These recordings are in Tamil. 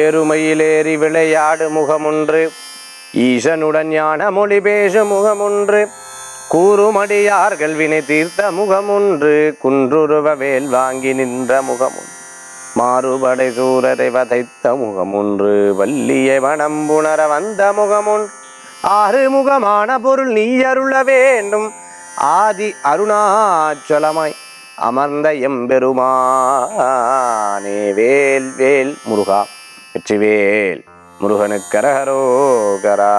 ஏறுமையிலேறி விளையாடு முகமொன்று ஈசனுடன் ஞான மொழி பேச முகமொன்று கூறுமடியார்கள் வினை தீர்த்த முகமொன்று குன்றுருவ வேல் வாங்கி நின்ற முகமொன்று மாறுபடை சூரரை வதைத்த முகமொன்று வள்ளிய வனம்புணர வந்த முகமொன்று ஆறு முகமான பொருள் நீ அருள வேண்டும் ஆதி அருணாச்சலமாய் அமர்ந்த எம்பெருமானே வேல் வேல் முருகா வெற்றிவேல் முருகனுக்கரகரோகரா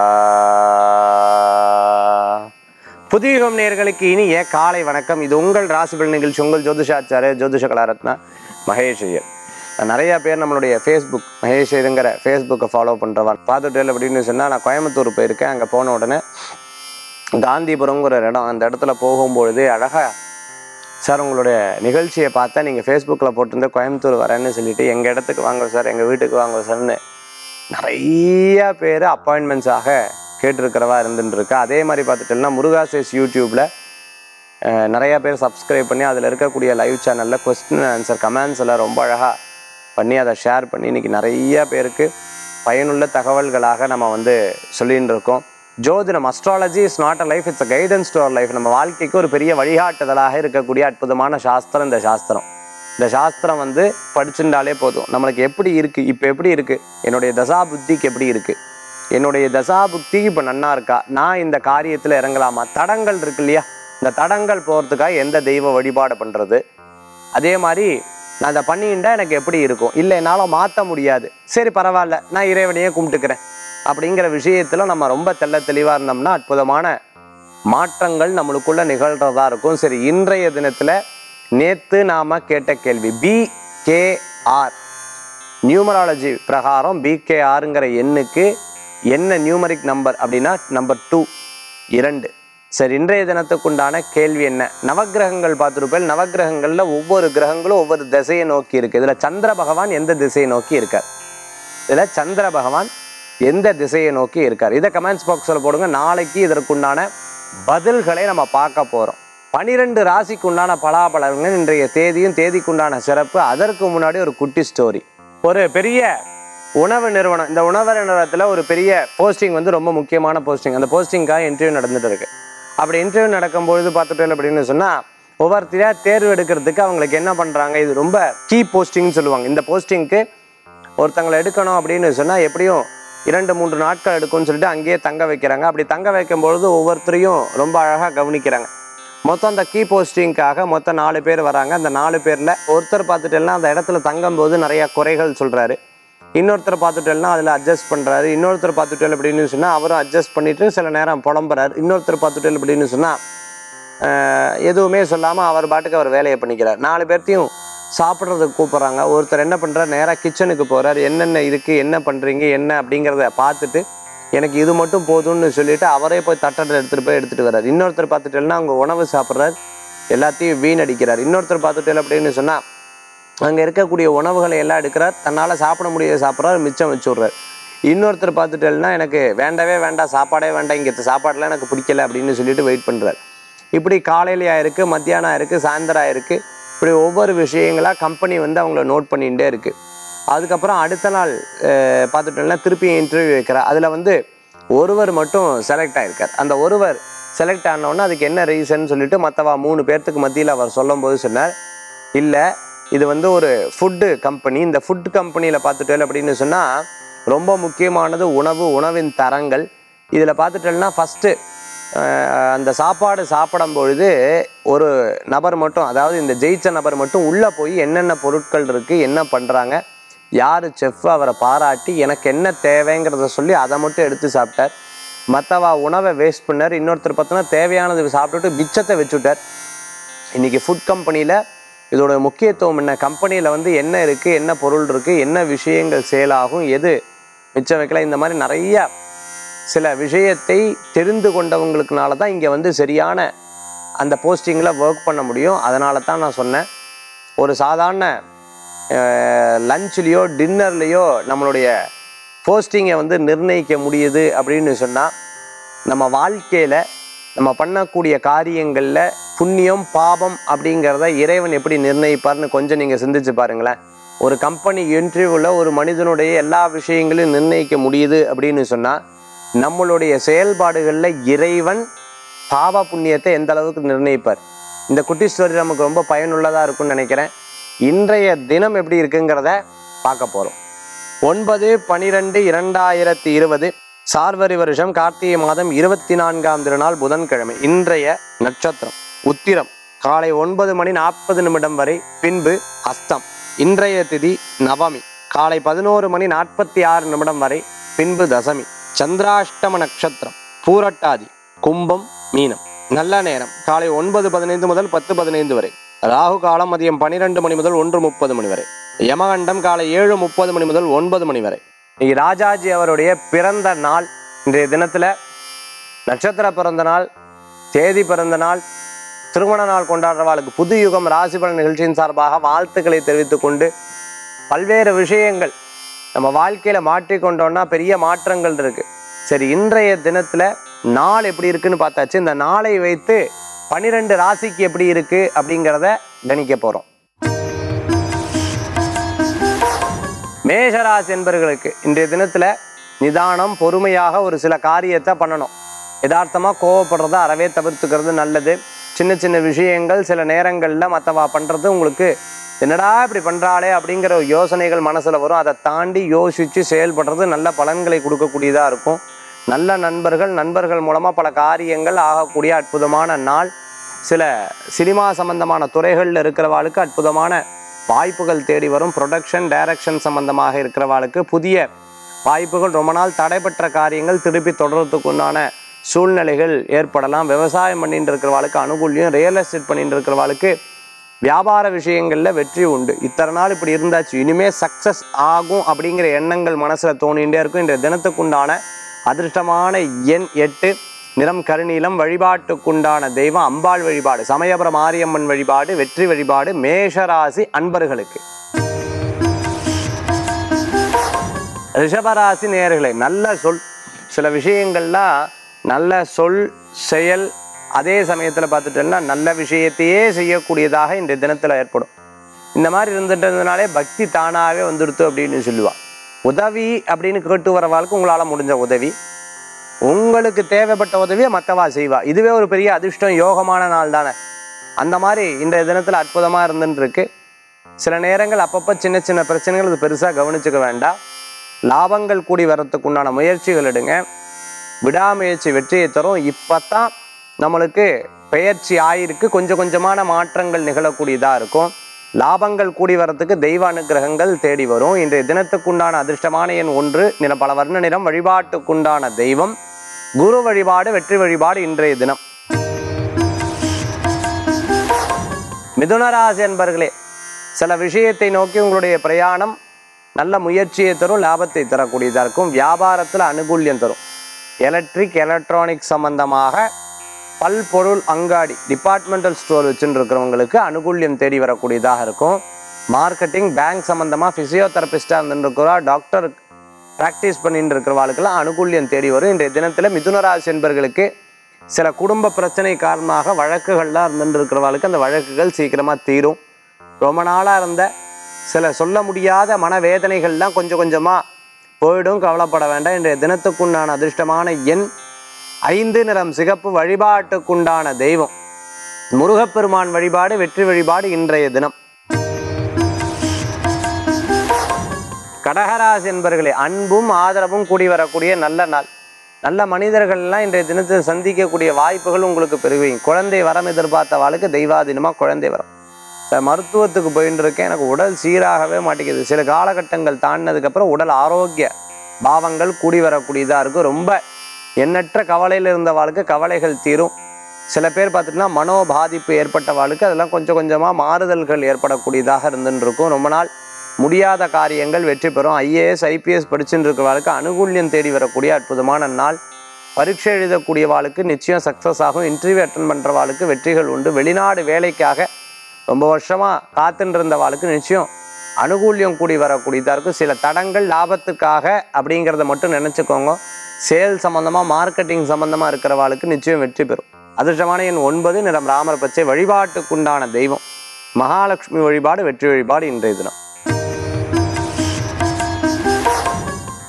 புதியுகம் நேர்களுக்கு இனிய காலை வணக்கம் இது உங்கள் ராசிபல் நிகழ்ச்சி உங்கள் ஜோதிஷாச்சாரிய ஜோதிஷ கலாரத்னா மகேஷ் ஐயர் நான் நிறைய பேர் நம்மளுடைய ஃபேஸ்புக் மகேஷ் ஐயருங்கிற ஃபேஸ்புக்கை ஃபாலோ பண்ணுறவன் பார்த்துட்டு அப்படின்னு சொன்னால் நான் கோயம்புத்தூர் போயிருக்கேன் அங்கே போன உடனே காந்திபுரம்ங்கிற ஒரு இடம் அந்த இடத்துல போகும்பொழுது அழகாக சார் உங்களுடைய நிகழ்ச்சியை பார்த்தா நீங்கள் ஃபேஸ்புக்கில் போட்டிருந்த கோயம்புத்தூர் வரேன்னு சொல்லிட்டு எங்கள் இடத்துக்கு வாங்க சார் எங்கள் வீட்டுக்கு வாங்க சார்னு நிறைய பேர் அப்பாயின்மெண்ட்ஸாக கேட்டிருக்கிறவா இருந்துட்டு இருக்கா அதே மாதிரி பார்த்துட்டோம்னா முருகாசேஸ் யூடியூப்பில் நிறைய பேர் சப்ஸ்கிரைப் பண்ணி அதில் இருக்கக்கூடிய லைவ் சேனலில் கொஸ்டின் ஆன்சர் கமெண்ட்ஸ் எல்லாம் ரொம்ப அழகாக பண்ணி அதை ஷேர் பண்ணி இன்றைக்கி நிறைய பேருக்கு பயனுள்ள தகவல்களாக நம்ம வந்து சொல்லின்னு இருக்கோம் ஜோதிடம் astrology is not a life it's a guidance to our life நம்ம வாழ்க்கைக்கு ஒரு பெரிய வழிகாட்டுதலாக இருக்கக்கூடிய அற்புதமான சாஸ்திரம் இந்த சாஸ்திரம் இந்த சாஸ்திரம் வந்து படிச்சுட்டாலே போதும் நம்மளுக்கு எப்படி இருக்குது இப்போ எப்படி இருக்குது என்னுடைய தசா புத்திக்கு எப்படி இருக்குது என்னுடைய தசா புத்தி இப்போ நன்னா இருக்கா நான் இந்த காரியத்தில் இறங்கலாமா தடங்கள் இருக்கு இல்லையா இந்த தடங்கள் போகிறதுக்காக எந்த தெய்வ வழிபாடு பண்ணுறது அதே மாதிரி நான் அதை பண்ணிக்கிட்டா எனக்கு எப்படி இருக்கும் இல்லை என்னால் மாற்ற முடியாது சரி பரவாயில்ல நான் இறைவனையே கும்பிட்டுக்கிறேன் அப்படிங்கிற விஷயத்தில் நம்ம ரொம்ப தெள்ள தெளிவாக இருந்தோம்னா அற்புதமான மாற்றங்கள் நம்மளுக்குள்ள நிகழ்கிறதா இருக்கும் சரி இன்றைய தினத்தில் நேற்று நாம் கேட்ட கேள்வி பி கே ஆர் நியூமராலஜி பிரகாரம் பிகேஆருங்கிற எண்ணுக்கு என்ன நியூமரிக் நம்பர் அப்படின்னா நம்பர் டூ இரண்டு சரி இன்றைய தினத்துக்குண்டான கேள்வி என்ன நவக்கிரகங்கள் பார்த்துருப்பேன் நவக்கிரகங்களில் ஒவ்வொரு கிரகங்களும் ஒவ்வொரு திசையை நோக்கி இருக்கு இதில் சந்திர பகவான் எந்த திசையை நோக்கி இருக்கார் இதில் சந்திர பகவான் எந்த திசையை நோக்கி இருக்கார் இதை கமெண்ட்ஸ் பாக்ஸில் போடுங்க நாளைக்கு இதற்குண்டான பதில்களை நம்ம பார்க்க போகிறோம் பனிரெண்டு ராசிக்கு உண்டான பலாபலன்கள் இன்றைய தேதியும் தேதிக்குண்டான சிறப்பு அதற்கு முன்னாடி ஒரு குட்டி ஸ்டோரி ஒரு பெரிய உணவு நிறுவனம் இந்த உணவு நிறுவனத்தில் ஒரு பெரிய போஸ்டிங் வந்து ரொம்ப முக்கியமான போஸ்டிங் அந்த போஸ்டிங்காக இன்டர்வியூ நடந்துட்டு இருக்கு அப்படி இன்டர்வியூ நடக்கும்பொழுது பார்த்துட்டோம் அப்படின்னு சொன்னால் ஒவ்வொருத்தரையாக தேர்வு எடுக்கிறதுக்கு அவங்களுக்கு என்ன பண்ணுறாங்க இது ரொம்ப கீ போஸ்டிங்னு சொல்லுவாங்க இந்த போஸ்டிங்க்கு ஒருத்தங்களை எடுக்கணும் அப்படின்னு சொன்னால் எப்படியும் இரண்டு மூன்று நாட்கள் எடுக்கும்னு சொல்லிட்டு அங்கேயே தங்க வைக்கிறாங்க அப்படி தங்க வைக்கும் பொழுது ஒவ்வொருத்தரையும் ரொம்ப அழகாக கவனிக்கிறாங்க மொத்தம் அந்த கீ போஸ்டிங்காக மொத்தம் நாலு பேர் வராங்க அந்த நாலு பேரில் ஒருத்தர் பார்த்துட்டேன்னா அந்த இடத்துல தங்கும்போது நிறைய குறைகள் சொல்கிறாரு இன்னொருத்தர் பார்த்துட்டேன்னா அதில் அட்ஜஸ்ட் பண்ணுறாரு இன்னொருத்தர் பார்த்துட்டேன் அப்படின்னு சொன்னால் அவரும் அட்ஜஸ்ட் பண்ணிட்டு சில நேரம் புலம்புறாரு இன்னொருத்தர் பார்த்துட்டேன் அப்படின்னு சொன்னால் ஆஹ் எதுவுமே சொல்லாமல் அவர் பாட்டுக்கு அவர் வேலையை பண்ணிக்கிறார் நாலு பேர்த்தையும் சாப்பிட்றதுக்கு கூப்பிட்றாங்க ஒருத்தர் என்ன பண்ணுறார் நேராக கிச்சனுக்கு போகிறார் என்னென்ன இருக்குது என்ன பண்ணுறீங்க என்ன அப்படிங்கிறத பார்த்துட்டு எனக்கு இது மட்டும் போதும்னு சொல்லிட்டு அவரே போய் தட்டத்தில் எடுத்துகிட்டு போய் எடுத்துகிட்டு வர்றார் இன்னொருத்தர் பார்த்துட்டேன்னா அவங்க உணவு சாப்பிட்றாரு எல்லாத்தையும் வீணடிக்கிறார் இன்னொருத்தர் பார்த்துட்டேன் அப்படின்னு சொன்னால் அங்கே இருக்கக்கூடிய உணவுகளை எல்லாம் எடுக்கிறார் தன்னால் சாப்பிட முடியாத சாப்பிட்றாரு மிச்சம் வச்சு விட்றாரு இன்னொருத்தர் பார்த்துட்டேன்னா எனக்கு வேண்டவே வேண்டாம் சாப்பாடே வேண்டாம் இங்கே சாப்பாடெலாம் எனக்கு பிடிக்கல அப்படின்னு சொல்லிட்டு வெயிட் பண்ணுறாரு இப்படி காலையிலையா இருக்குது மத்தியானம் ஆயிருக்கு சாயந்தரம் ஆயிருக்கு இப்படி ஒவ்வொரு விஷயங்களாக கம்பெனி வந்து அவங்கள நோட் பண்ணிகிட்டே இருக்குது அதுக்கப்புறம் அடுத்த நாள் அஹ், பார்த்துட்டோம்னா திருப்பி இன்டர்வியூ வைக்கிறார் அதில் வந்து ஒருவர் மட்டும் செலக்ட் ஆயிருக்கார் அந்த ஒருவர் செலக்ட் ஆனோடனே அதுக்கு என்ன ரீசன் சொல்லிட்டு மற்றவா மூணு பேர்த்துக்கு மத்தியில் அவர் சொல்லும்போது சொன்னார் இல்லை இது வந்து ஒரு ஃபுட்டு கம்பெனி இந்த ஃபுட் கம்பெனியில் பார்த்துட்டோம் அப்படின்னு சொன்னால் ரொம்ப முக்கியமானது உணவு உணவின் தரங்கள் இதில் பார்த்துட்டோம்னா ஃபஸ்ட்டு அந்த சாப்பாடு சாப்பிடும் பொழுது ஒரு நபர் மட்டும் அதாவது இந்த ஜெயிச்ச நபர் மட்டும் உள்ளே போய் என்னென்ன பொருட்கள் இருக்குது என்ன பண்ணுறாங்க யார் செஃப் அவரை பாராட்டி எனக்கு என்ன தேவைங்கிறத சொல்லி அதை மட்டும் எடுத்து சாப்பிட்டார் மற்றவா உணவை வேஸ்ட் பண்ணார் இன்னொருத்தர் பார்த்தோன்னா தேவையானது சாப்பிட்டுட்டு மிச்சத்தை வச்சுட்டார் இன்றைக்கி ஃபுட் கம்பெனியில் இதோட முக்கியத்துவம் என்ன கம்பெனியில் வந்து என்ன இருக்குது என்ன பொருள் இருக்குது என்ன விஷயங்கள் சேல் ஆகும் எது மிச்சம் வைக்கலாம் இந்த மாதிரி நிறைய சில விஷயத்தை தெரிந்து கொண்டவங்களுக்குனால தான் இங்கே வந்து சரியான அந்த போஸ்டிங்கில் ஒர்க் பண்ண முடியும் அதனால தான் நான் சொன்னேன் ஒரு சாதாரண லஞ்ச்லேயோ டின்னர்லேயோ நம்மளுடைய போஸ்டிங்கை வந்து நிர்ணயிக்க முடியுது அப்படின்னு சொன்னால் நம்ம வாழ்க்கையில் நம்ம பண்ணக்கூடிய காரியங்களில் புண்ணியம் பாபம் அப்படிங்கிறத இறைவன் எப்படி நிர்ணயிப்பார்னு கொஞ்சம் நீங்கள் சிந்திச்சு பாருங்களேன் ஒரு கம்பெனி இன்டர்வியூவில் ஒரு மனிதனுடைய எல்லா விஷயங்களையும் நிர்ணயிக்க முடியுது அப்படின்னு சொன்னால் நம்மளுடைய செயல்பாடுகளில் இறைவன் பாவ புண்ணியத்தை எந்த அளவுக்கு நிர்ணயிப்பார் இந்த குட்டி ஸ்டோரி நமக்கு ரொம்ப பயனுள்ளதாக இருக்கும்னு நினைக்கிறேன் இன்றைய தினம் எப்படி இருக்குங்கிறத பார்க்க போகிறோம் ஒன்பது பனிரெண்டு இரண்டாயிரத்தி இருபது சார்வரி வருஷம் கார்த்திகை மாதம் இருபத்தி நான்காம் திருநாள் புதன்கிழமை இன்றைய நட்சத்திரம் உத்திரம் காலை ஒன்பது மணி நாற்பது நிமிடம் வரை பின்பு அஸ்தம் இன்றைய திதி நவமி காலை பதினோரு மணி நாற்பத்தி ஆறு நிமிடம் வரை பின்பு தசமி சந்திராஷ்டம நட்சத்திரம் பூரட்டாதி கும்பம் மீனம் நல்ல நேரம் காலை ஒன்பது பதினைந்து முதல் பத்து பதினைந்து வரை ராகு காலம் மதியம் பன்னிரெண்டு மணி முதல் ஒன்று முப்பது மணி வரை யமகண்டம் காலை ஏழு முப்பது மணி முதல் ஒன்பது மணி வரை இன்னைக்கு ராஜாஜி அவருடைய பிறந்த நாள் இன்றைய தினத்துல நட்சத்திர பிறந்த நாள் தேதி பிறந்த நாள் திருமண நாள் கொண்டாடுறவாளுக்கு புது யுகம் ராசிபலன் நிகழ்ச்சியின் சார்பாக வாழ்த்துக்களை தெரிவித்துக் கொண்டு பல்வேறு விஷயங்கள் நம்ம வாழ்க்கையில மாற்றிக்கொண்டோம்னா பெரிய மாற்றங்கள் இருக்கு சரி இன்றைய தினத்துல நாள் எப்படி இருக்குன்னு பார்த்தாச்சு இந்த நாளை வைத்து பனிரெண்டு ராசிக்கு எப்படி இருக்கு அப்படிங்கிறத கணிக்க போறோம் மேஷராசி என்பர்களுக்கு இன்றைய தினத்துல நிதானம் பொறுமையாக ஒரு சில காரியத்தை பண்ணணும் யதார்த்தமா கோவப்படுறத அறவே தவிர்த்துக்கிறது நல்லது சின்ன சின்ன விஷயங்கள் சில நேரங்கள்ல மற்றவா பண்றது உங்களுக்கு என்னடா இப்படி பண்றாளே அப்படிங்கிற ஒரு யோசனைகள் மனசுல வரும் அதை தாண்டி யோசிச்சு செயல்படுறது நல்ல பலன்களை கொடுக்கக்கூடியதா இருக்கும் நல்ல நண்பர்கள் நண்பர்கள் மூலமா பல காரியங்கள் ஆகக்கூடிய அற்புதமான நாள் சில சினிமா சம்பந்தமான துறைகளில் இருக்கிறவாளுக்கு அற்புதமான வாய்ப்புகள் தேடி வரும் ப்ரொடக்ஷன் டைரக்ஷன் சம்பந்தமாக இருக்கிறவாளுக்கு புதிய வாய்ப்புகள் ரொம்ப நாள் தடைபெற்ற காரியங்கள் திருப்பி தொடர்றதுக்கு உண்டான சூழ்நிலைகள் ஏற்படலாம் விவசாயம் பண்ணிட்டு இருக்கிறவாளுக்கு அனுகூல்யம் ரியல் எஸ்டேட் பண்ணிட்டு இருக்கிறவாளுக்கு வியாபார விஷயங்களில் வெற்றி உண்டு இத்தனை நாள் இப்படி இருந்தாச்சு இனிமே சக்சஸ் ஆகும் அப்படிங்கிற எண்ணங்கள் மனசில் தோணிகிட்டே இருக்கும் இன்றைய தினத்துக்குண்டான அதிர்ஷ்டமான எண் எட்டு நிறம் கருநீலம் வழிபாட்டுக்குண்டான தெய்வம் அம்பாள் வழிபாடு சமயபுரம் மாரியம்மன் வழிபாடு வெற்றி வழிபாடு மேஷராசி அன்பர்களுக்கு ரிஷபராசி நேயர்களே நல்ல சொல் சில விஷயங்கள்லாம் நல்ல சொல் செயல் அதே சமயத்தில் பார்த்துட்டோம்னா நல்ல விஷயத்தையே செய்யக்கூடியதாக இன்றைய தினத்தில் ஏற்படும் இந்த மாதிரி இருந்துட்டதுனாலே பக்தி தானாகவே வந்துடுத்து அப்படின்னு சொல்லுவா உதவி அப்படின்னு கேட்டு வரவாளுக்கு உங்களால் முடிஞ்ச உதவி உங்களுக்கு தேவைப்பட்ட உதவியை மற்றவா செய்வா இதுவே ஒரு பெரிய அதிர்ஷ்டம் யோகமான நாள் தானே அந்த மாதிரி இன்றைய தினத்தில் அற்புதமாக இருந்துட்டு இருக்கு சில நேரங்கள் அப்பப்போ சின்ன சின்ன பிரச்சனைகள் இது பெருசாக கவனிச்சுக்க வேண்டாம் லாபங்கள் கூடி வரத்துக்கு உண்டான முயற்சிகள் எடுங்க விடாமுயற்சி வெற்றியை தரும் இப்போ தான் நம்மளுக்கு பெயர்ச்சி ஆயிருக்கு கொஞ்சம் கொஞ்சமான மாற்றங்கள் நிகழக்கூடியதாக இருக்கும் லாபங்கள் கூடி வரத்துக்கு தெய்வ அனுகிரகங்கள் தேடி வரும் இன்றைய தினத்துக்குண்டான அதிர்ஷ்டமான எண் ஒன்று நிற பல வர்ண நிறம் வழிபாட்டுக்குண்டான தெய்வம் குரு வழிபாடு வெற்றி வழிபாடு இன்றைய தினம் மிதுனராசி என்பர்களே சில விஷயத்தை நோக்கி உங்களுடைய பிரயாணம் நல்ல முயற்சியை தரும் லாபத்தை தரக்கூடியதாக இருக்கும் வியாபாரத்தில் அனுகூல்யம் தரும் எலக்ட்ரிக் எலக்ட்ரானிக் சம்பந்தமாக பல்பொருள் அங்காடி டிபார்ட்மெண்டல் ஸ்டோர் வச்சுட்டு இருக்கிறவங்களுக்கு அனுகூல்யம் தேடி வரக்கூடியதாக இருக்கும் மார்க்கெட்டிங் பேங்க் சம்மந்தமாக ஃபிசியோதெரபிஸ்டாக இருந்துருக்கிறா டாக்டர் ப்ராக்டிஸ் பண்ணிட்டு இருக்கிறவாளுக்கெல்லாம் அனுகூல்யம் தேடி வரும் இன்றைய தினத்தில் மிதுனராசி என்பர்களுக்கு சில குடும்ப பிரச்சனை காரணமாக வழக்குகள்லாம் இருந்துட்டு இருக்கிறவாளுக்கு அந்த வழக்குகள் சீக்கிரமாக தீரும் ரொம்ப நாளாக இருந்த சில சொல்ல முடியாத மனவேதனைகள்லாம் கொஞ்சம் கொஞ்சமாக போயிடும் கவலைப்பட வேண்டாம் இன்றைய தினத்துக்குண்டான அதிர்ஷ்டமான எண் ஐந்து நிறம் சிகப்பு வழிபாட்டுக்குண்டான தெய்வம் முருகப்பெருமான் வழிபாடு வெற்றி வழிபாடு இன்றைய தினம் கடகராசி என்பர்களே அன்பும் ஆதரவும் கூடி வரக்கூடிய நல்ல நாள் நல்ல மனிதர்கள்லாம் இன்றைய தினத்தில் சந்திக்கக்கூடிய வாய்ப்புகள் உங்களுக்கு பெருகும் குழந்தை வரம் எதிர்பார்த்த வாழ்க்கை தெய்வாதீனமாக குழந்தை வரம் சார் மருத்துவத்துக்கு போயின்னு இருக்கேன் எனக்கு உடல் சீராகவே மாட்டேங்குது சில காலகட்டங்கள் தாண்டினதுக்கப்புறம் உடல் ஆரோக்கிய பாவங்கள் கூடி வரக்கூடியதாக இருக்கும் ரொம்ப எண்ணற்ற கவலையில் இருந்த வாழ்க்கை கவலைகள் தீரும் சில பேர் பார்த்துட்டுனா மனோ பாதிப்பு ஏற்பட்ட வாழ்க்கை அதெல்லாம் கொஞ்சம் கொஞ்சமாக மாறுதல்கள் ஏற்படக்கூடியதாக இருந்துன்னு இருக்கும் ரொம்ப நாள் முடியாத காரியங்கள் வெற்றி பெறும் ஐஏஎஸ் ஐபிஎஸ் படிச்சுட்டு இருக்கிறவாளுக்கு அனுகூல்யம் தேடி வரக்கூடிய அற்புதமான நாள் பரீட்சை எழுதக்கூடிய வாளுக்கு நிச்சயம் சக்ஸஸ் ஆகும் இன்டர்வியூ அட்டன் பண்ணுறவாளுக்கு வெற்றிகள் உண்டு வெளிநாடு வேலைக்காக ரொம்ப வருஷமாக காத்துட்டு இருந்த வாளுக்கு நிச்சயம் அனுகூல்யம் கூடி வரக்கூடியதாக இருக்கும் சில தடங்கள் லாபத்துக்காக அப்படிங்கிறத மட்டும் நினச்சிக்கோங்க சேல் சம்மந்தமாக மார்க்கெட்டிங் சம்மந்தமாக இருக்கிறவாளுக்கு நிச்சயம் வெற்றி பெறும் அதிர்ஷ்டமான எண் ஒன்பது நிறம் ராமர் பச்சை வழிபாட்டுக்குண்டான தெய்வம் மகாலட்சுமி வழிபாடு வெற்றி வழிபாடு இன்றைய தினம்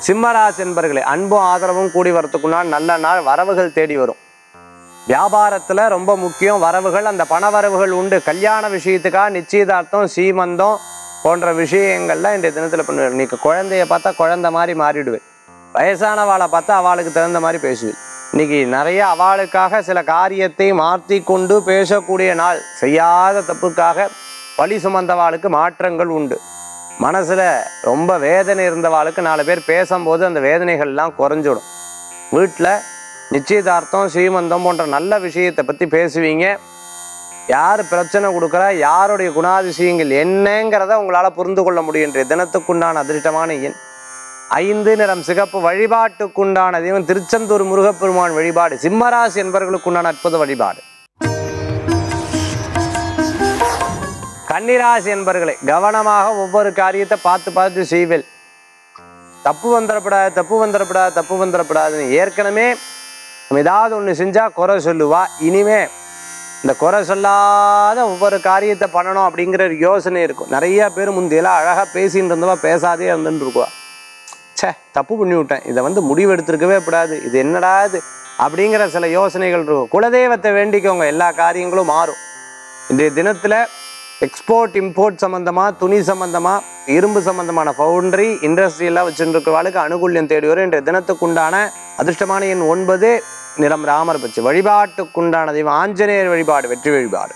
சிம்மராசி என்பர்களே அன்பும் ஆதரவும் கூடி வரத்துக்குனால் நல்ல நாள் வரவுகள் தேடி வரும் வியாபாரத்தில் ரொம்ப முக்கியம் வரவுகள் அந்த பண வரவுகள் உண்டு கல்யாண விஷயத்துக்காக நிச்சயதார்த்தம் சீமந்தம் போன்ற விஷயங்கள்லாம் இன்றைய தினத்தில் பண்ணுவேன் நீக்கு குழந்தைய பார்த்தா குழந்தை மாதிரி மாறிடுவேன் வயசானவாளை பார்த்தா அவளுக்கு தகுந்த மாதிரி பேசுவேன் இன்னைக்கு நிறைய அவளுக்காக சில காரியத்தை மாற்றி கொண்டு பேசக்கூடிய நாள் செய்யாத தப்புக்காக பழி சுமந்தவாளுக்கு மாற்றங்கள் உண்டு மனசில் ரொம்ப வேதனை இருந்தவாளுக்கு நாலு பேர் பேசும்போது அந்த வேதனைகள்லாம் குறைஞ்சிடும் வீட்டில் நிச்சயதார்த்தம் சீமந்தம் போன்ற நல்ல விஷயத்தை பற்றி பேசுவீங்க யார் பிரச்சனை கொடுக்குறா யாருடைய குணாதிசயங்கள் என்னங்கிறத உங்களால் புரிந்து கொள்ள முடியும் தினத்துக்குண்டான அதிர்ஷ்டமான எண் ஐந்து நிறம் சிகப்பு வழிபாட்டுக்குண்டான தெய்வம் திருச்செந்தூர் முருகப்பெருமான் வழிபாடு சிம்மராசி என்பவர்களுக்குண்டான அற்புத வழிபாடு கன்னிராசி என்பர்களே கவனமாக ஒவ்வொரு காரியத்தை பார்த்து பார்த்து செய்வேல் தப்பு வந்துடப்படாது தப்பு வந்துடப்படாது தப்பு வந்துடப்படாதுன்னு ஏற்கனவே நம்ம ஏதாவது ஒன்று செஞ்சால் குறை சொல்லுவா இனிமே இந்த குறை சொல்லாத ஒவ்வொரு காரியத்தை பண்ணணும் அப்படிங்கிற ஒரு யோசனை இருக்கும் நிறைய பேர் முந்தையெல்லாம் அழகாக பேசின்னு இருந்தவா பேசாதே இருந்துட்டு இருக்குவா ச்சே தப்பு பண்ணி விட்டேன் இதை வந்து முடிவு எடுத்திருக்கவே கூடாது இது என்னடா இது அப்படிங்கிற சில யோசனைகள் இருக்கும் குலதெய்வத்தை வேண்டிக்கோங்க எல்லா காரியங்களும் மாறும் இன்றைய தினத்தில் எக்ஸ்போர்ட் இம்போர்ட் சம்மந்தமாக துணி சம்மந்தமாக இரும்பு சம்மந்தமான ஃபவுண்டரி இண்டஸ்ட்ரியெல்லாம் வச்சுருக்கிறவாளுக்கு அனுகூல்யம் தேடி வரும் இன்றைய தினத்துக்குண்டான அதிர்ஷ்டமான எண் ஒன்பது நிறம் ராமர் பச்சு வழிபாட்டுக்குண்டான தெய்வம் ஆஞ்சநேயர் வழிபாடு வெற்றி வழிபாடு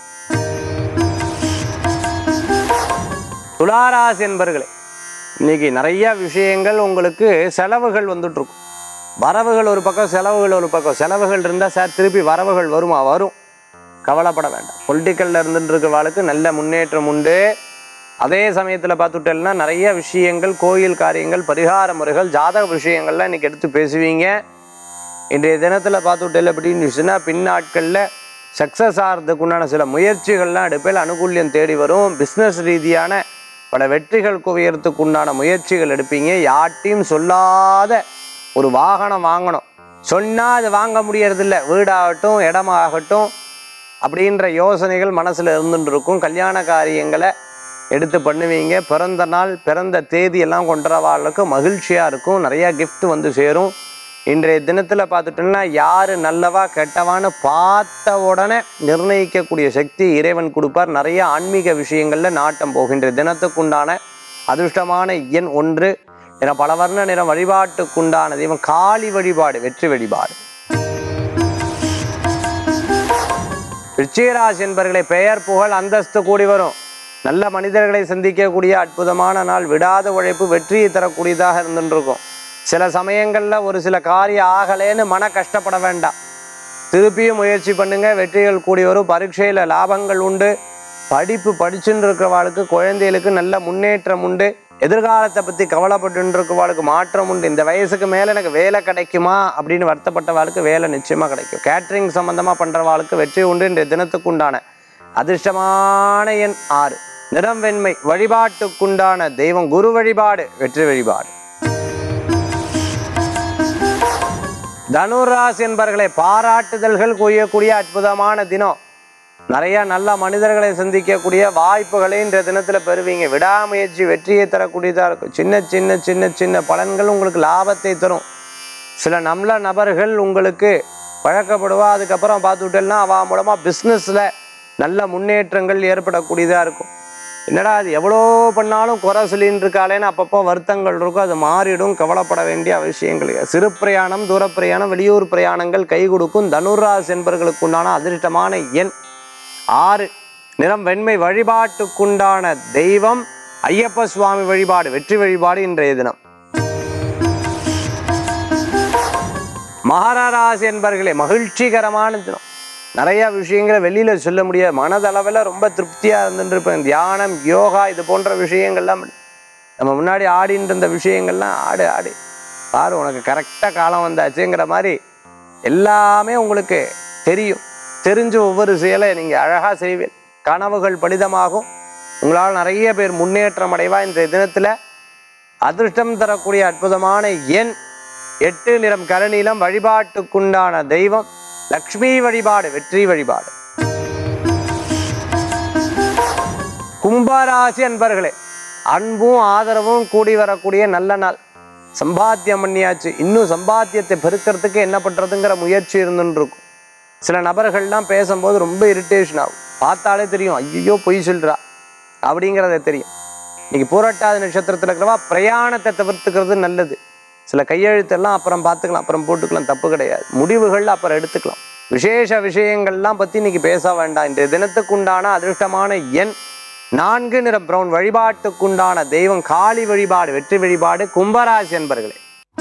துளாராசி என்பர்களே இன்னைக்கு நிறைய விஷயங்கள் உங்களுக்கு செலவுகள் வந்துட்டு இருக்கும் வரவுகள் ஒரு பக்கம் செலவுகள் ஒரு பக்கம் செலவுகள் இருந்தால் சார் திருப்பி வரவுகள் வருமா வரும் கவலைப்பட வேண்டாம் பொலிட்டிக்கலில் இருந்துட்டு இருக்கிறவாளுக்கு நல்ல முன்னேற்றம் உண்டு அதே சமயத்தில் பார்த்துட்டேன்னா நிறைய விஷயங்கள் கோயில் காரியங்கள் பரிகார முறைகள் ஜாதக விஷயங்கள்லாம் இன்னைக்கு எடுத்து பேசுவீங்க இன்றைய தினத்தில் பார்த்துட்டேன் அப்படின்னு சொன்னால் பின்னாட்களில் சக்ஸஸ் ஆகிறதுக்கு உண்டான சில முயற்சிகள்லாம் எடுப்பில் அனுகூல்யம் தேடி வரும் பிஸ்னஸ் ரீதியான பல வெற்றிகள் குவியறதுக்கு உண்டான முயற்சிகள் எடுப்பீங்க யார்ட்டையும் சொல்லாத ஒரு வாகனம் வாங்கணும் சொன்னால் அது வாங்க முடியறதில்ல வீடாகட்டும் இடமாகட்டும் அப்படின்ற யோசனைகள் மனசில் இருந்துட்டு இருக்கும் கல்யாண காரியங்களை எடுத்து பண்ணுவீங்க பிறந்த நாள் பிறந்த தேதி எல்லாம் கொண்டுறவாளுக்கு மகிழ்ச்சியாக இருக்கும் நிறையா gift வந்து சேரும் இன்றைய தினத்தில் பார்த்துட்டோம்னா யார் நல்லவா கெட்டவான்னு பார்த்த உடனே நிர்ணயிக்கக்கூடிய சக்தி இறைவன் கொடுப்பார் நிறைய ஆன்மீக விஷயங்களில் நாட்டம் போகின்ற தினத்துக்குண்டான அதிர்ஷ்டமான எண் ஒன்று என பல வர்ண நிறம் வழிபாட்டுக்குண்டான தெய்வம் காளி வழிபாடு வெற்றி வழிபாடு ரிச்சிகராசி என்பர்களை பெயர் புகழ் அந்தஸ்து கூடி வரும் நல்ல மனிதர்களை சந்திக்கக்கூடிய அற்புதமான நாள் விடாத உழைப்பு வெற்றியை தரக்கூடியதாக இருந்துருக்கும் சில சமயங்களில் ஒரு சில காரியம் ஆகலேன்னு மன கஷ்டப்பட வேண்டாம் திருப்பியும் முயற்சி பண்ணுங்க வெற்றிகள் கூடி வரும் பரீட்சையில் லாபங்கள் உண்டு படிப்பு படிச்சுட்டு இருக்கிறவாளுக்கு குழந்தைகளுக்கு நல்ல முன்னேற்றம் உண்டு எதிர்காலத்தை பற்றி கவலைப்பட்டு இருக்கிறவாளுக்கு மாற்றம் உண்டு இந்த வயசுக்கு மேலே எனக்கு வேலை கிடைக்குமா அப்படின்னு வருத்தப்பட்டவாளுக்கு வேலை நிச்சயமாக கிடைக்கும் கேட்ரிங் சம்மந்தமாக பண்ணுறவாளுக்கு வெற்றி உண்டு இன்றைய தினத்துக்கு உண்டான அதிர்ஷ்டமான எண் ஆறு நிறம் வெண்மை வழிபாட்டுக்குண்டான தெய்வம் குரு வழிபாடு வெற்றி வழிபாடு தனுராசி என்பர்களை பாராட்டுதல்கள் குவியக்கூடிய அற்புதமான தினம் நிறைய நல்ல மனிதர்களை சந்திக்கக்கூடிய வாய்ப்புகளை இன்றைய தினத்தில் பெறுவீங்க விடாமுயற்சி வெற்றியை தரக்கூடியதாக இருக்கும் சின்ன சின்ன சின்ன சின்ன பலன்கள் உங்களுக்கு லாபத்தை தரும் சில நல்ல நபர்கள் உங்களுக்கு பழக்கப்படுவா அதுக்கப்புறம் பார்த்துட்டேன்னா அவ மூலமாக பிஸ்னஸில் நல்ல முன்னேற்றங்கள் ஏற்படக்கூடியதாக இருக்கும் என்னடா அது எவ்வளோ பண்ணாலும் குறை சொல்லின்னு இருக்காளேன்னு அப்பப்போ வருத்தங்கள் இருக்கும் அது மாறிடும் கவலைப்பட வேண்டிய அவசியங்கள் இல்லை. சிறு பிரயாணம் தூர பிரயாணம் வெளியூர் பிரயாணங்கள் கை கொடுக்கும் தனுராஸ் என்பவர்களுக்கு உண்டான அதிர்ஷ்டமான எண் ஆறு நிறம் வெண்மை வழிபாட்டுக்குண்டான தெய்வம் ஐயப்ப சுவாமி வழிபாடு வெற்றி வழிபாடு இன்றைய தினம் மகராராசி என்பர்களே மகிழ்ச்சிகரமான தினம் நிறைய விஷயங்களை வெளியில சொல்ல முடியாது மனதளவில் ரொம்ப திருப்தியா இருந்துட்டு இருப்பேன் தியானம் யோகா இது போன்ற விஷயங்கள்லாம் நம்ம முன்னாடி ஆடின்னு இருந்த விஷயங்கள்லாம் ஆடு ஆடு பாரு உனக்கு கரெக்டாக காலம் வந்தாச்சுங்கிற மாதிரி எல்லாமே உங்களுக்கு தெரியும் தெரிஞ்ச ஒவ்வொரு செயலை நீங்கள் அழகாக செய்வீர் கனவுகள் பலிதமாகும் உங்களால் நிறைய பேர் முன்னேற்றம் அடைவா இந்த தினத்தில் அதிர்ஷ்டம் தரக்கூடிய அற்புதமான எண் எட்டு நிறம் கருநீலம் வழிபாட்டுக்குண்டான தெய்வம் லக்ஷ்மி வழிபாடு வெற்றி வழிபாடு கும்பராசி அன்பர்களே அன்பும் ஆதரவும் கூடி வரக்கூடிய நல்ல நாள் சம்பாத்தியம் பண்ணியாச்சு இன்னும் சம்பாத்தியத்தை பெருக்கிறதுக்கு என்ன பண்றதுங்கிற முயற்சி இருந்துன்னு இருக்கும் சில நபர்கள்லாம் பேசும்போது ரொம்ப இரிட்டேஷன் ஆகும் பார்த்தாலே தெரியும் ஐயோ பொய் சொல்றா அப்படிங்கிறத தெரியும் இன்னைக்கு பூரட்டாதி நட்சத்திரத்தில் இருக்கிறவா பிரயாணத்தை தவிர்த்துக்கிறது நல்லது சில கையெழுத்தெல்லாம் அப்புறம் பார்த்துக்கலாம் அப்புறம் போட்டுக்கலாம் தப்பு கிடையாது முடிவுகள் அப்புறம் எடுத்துக்கலாம் விசேஷ விஷயங்கள்லாம் பற்றி இன்னைக்கு பேச வேண்டாம் இன்றைய தினத்துக்குண்டான அதிர்ஷ்டமான எண் நான்கு நிற பிரவுன் வழிபாட்டுக்குண்டான தெய்வம் காளி வழிபாடு வெற்றி வழிபாடு கும்பராசி என்பர்களே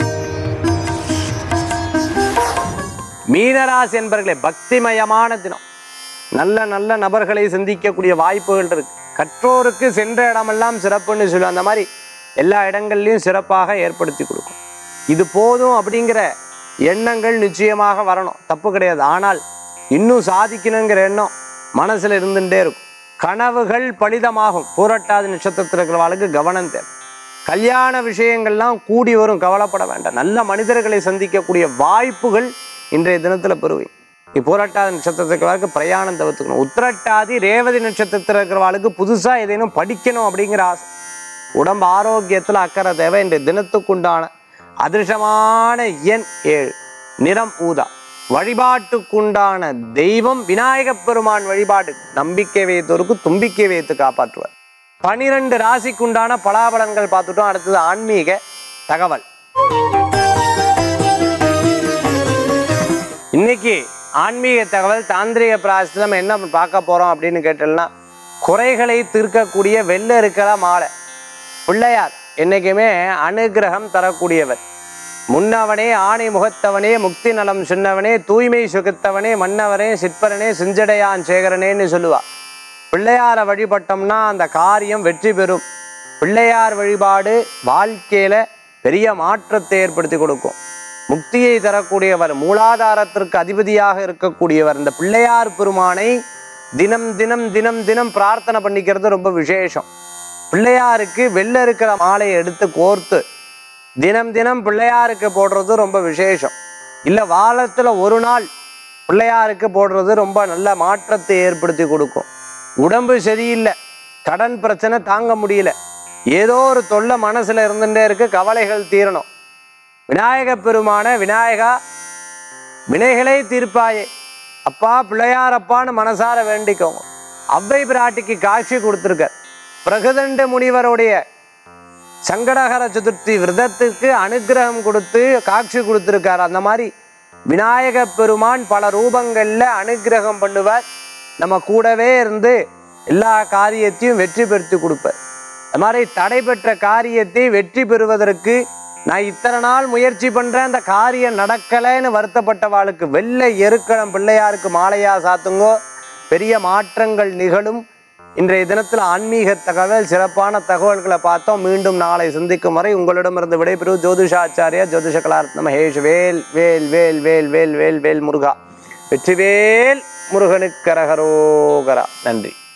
மீனராசி என்பர்களே பக்திமயமான தினம் நல்ல நல்ல நபர்களை சந்திக்கக்கூடிய வாய்ப்புகள் இருக்கு கற்றோருக்கு சென்ற இடமெல்லாம் சிறப்புன்னு சொல்லுவோம் அந்த மாதிரி எல்லா இடங்கள்லையும் சிறப்பாக ஏற்படுத்தி கொடுக்கும் இது போதும் அப்படிங்கிற எண்ணங்கள் நிச்சயமாக வரணும் தப்பு கிடையாது ஆனால் இன்னும் சாதிக்கணுங்கிற எண்ணம் மனசுல இருந்துட்டே இருக்கும் கனவுகள் பலிதமாகும் பூரட்டாதி நட்சத்திரத்தில் இருக்கிறவர்களுக்கு கவனம் தேவை கல்யாண விஷயங்கள்லாம் கூடி வரும் கவலைப்பட வேண்டாம் நல்ல மனிதர்களை சந்திக்கக்கூடிய வாய்ப்புகள் இன்றைய தினத்துல பெறுவீங்க இப்போ பூரட்டாதி நட்சத்திரத்தில் இருக்கிறவர்களுக்கு பிரயாணம் தவிர்த்துக்கணும் உத்திரட்டாதி ரேவதி நட்சத்திரத்தில் இருக்கிறவர்களுக்கு புதுசா ஏதேனும் படிக்கணும் அப்படிங்கிற ஆசை உடம்பு ஆரோக்கியத்துல அக்கறை தேவை இன்றைய தினத்துக்குண்டான அதிர்ஷ்டமான எண் ஏழு நிறம் ஊதா வழிபாட்டுக்குண்டான தெய்வம் விநாயகப் பெருமான் வழிபாடு நம்பிக்கை வைத்தோருக்கு தும்பிக்கை வைத்து காப்பாற்றுவார் பனிரெண்டு ராசிக்குண்டான பலாபலன்கள் பார்த்துட்டோம் அடுத்தது ஆன்மீக தகவல் இன்னைக்கு ஆன்மீக தகவல் தாந்திரிக பிராசத்தில் நம்ம என்ன பார்க்க போறோம் அப்படின்னு கேட்டோம்னா குறைகளை தீர்க்கக்கூடிய வெள்ள இருக்கிற மாலை பிள்ளையார் என்னைக்குமே அனுகிரகம் தரக்கூடியவர் முன்னவனே ஆணை முகத்தவனே முக்தி நலம் சொன்னவனே தூய்மை சுகத்தவனே மன்னவனே சிற்பரனே செஞ்சடையான் சேகரனேன்னு சொல்லுவா பிள்ளையாரை வழிபட்டோம்னா அந்த காரியம் வெற்றி பெறும் பிள்ளையார் வழிபாடு வாழ்க்கையில பெரிய மாற்றத்தை ஏற்படுத்தி கொடுக்கும் முக்தியை தரக்கூடியவர் மூலாதாரத்திற்கு அதிபதியாக இருக்கக்கூடியவர் இந்த பிள்ளையார் பெருமானை தினம் தினம் தினம் தினம் பிரார்த்தனை பண்ணிக்கிறது ரொம்ப விசேஷம் பிள்ளையாருக்கு வெள்ள இருக்கிற மாலையை எடுத்து கோர்த்து தினம் தினம் பிள்ளையாருக்கு போடுறது ரொம்ப விசேஷம் இல்லை வாரத்தில் ஒரு நாள் பிள்ளையாருக்கு போடுறது ரொம்ப நல்ல மாற்றத்தை ஏற்படுத்தி கொடுக்கும் உடம்பு சரியில்லை கடன் பிரச்சனை தாங்க முடியல ஏதோ ஒரு தொல்லை மனசுல இருந்துட்டே இருக்கு கவலைகள் தீரணும் விநாயக பெருமான விநாயகா வினைகளை தீர்ப்பாயே அப்பா பிள்ளையாரப்பான்னு மனசார வேண்டிக்கோங்க அவ்வை பிராட்டிக்கு காட்சி கொடுத்துருக்கார் பிரகதண்ட முனிவருடைய சங்கடகர சதுர்த்தி விரதத்துக்கு அனுக்கிரகம் கொடுத்து காட்சி கொடுத்துருக்கார் அந்த மாதிரி விநாயக பெருமான் பல ரூபங்கள்ல அனுக்கிரகம் பண்ணுவார் நம்ம கூடவே இருந்து எல்லா காரியத்தையும் வெற்றி பெறுத்தி கொடுப்பார் அது மாதிரி தடைபெற்ற காரியத்தை வெற்றி பெறுவதற்கு நான் இத்தனை நாள் முயற்சி பண்றேன் அந்த காரியம் நடக்கலைன்னு வருத்தப்பட்டவாளுக்கு வெள்ளை எருக்களம் பிள்ளையாருக்கு மாலையா சாத்துங்கோ பெரிய மாற்றங்கள் நிகழும் இன்றைய தினத்தில் ஆன்மீக தகவல் சிறப்பான தகவல்களை பார்த்தோம் மீண்டும் நாளை சந்திக்கும் வரை உங்களிடமிருந்து விடைபெறும் ஜோதிஷாச்சாரியா ஜோதிஷ கலாரத்ன மகேஷ் வேல் வேல் வேல் வேல் வேல் வேல் வேல் முருகா வெற்றிவேல் முருகனுக்கரகரோகரா நன்றி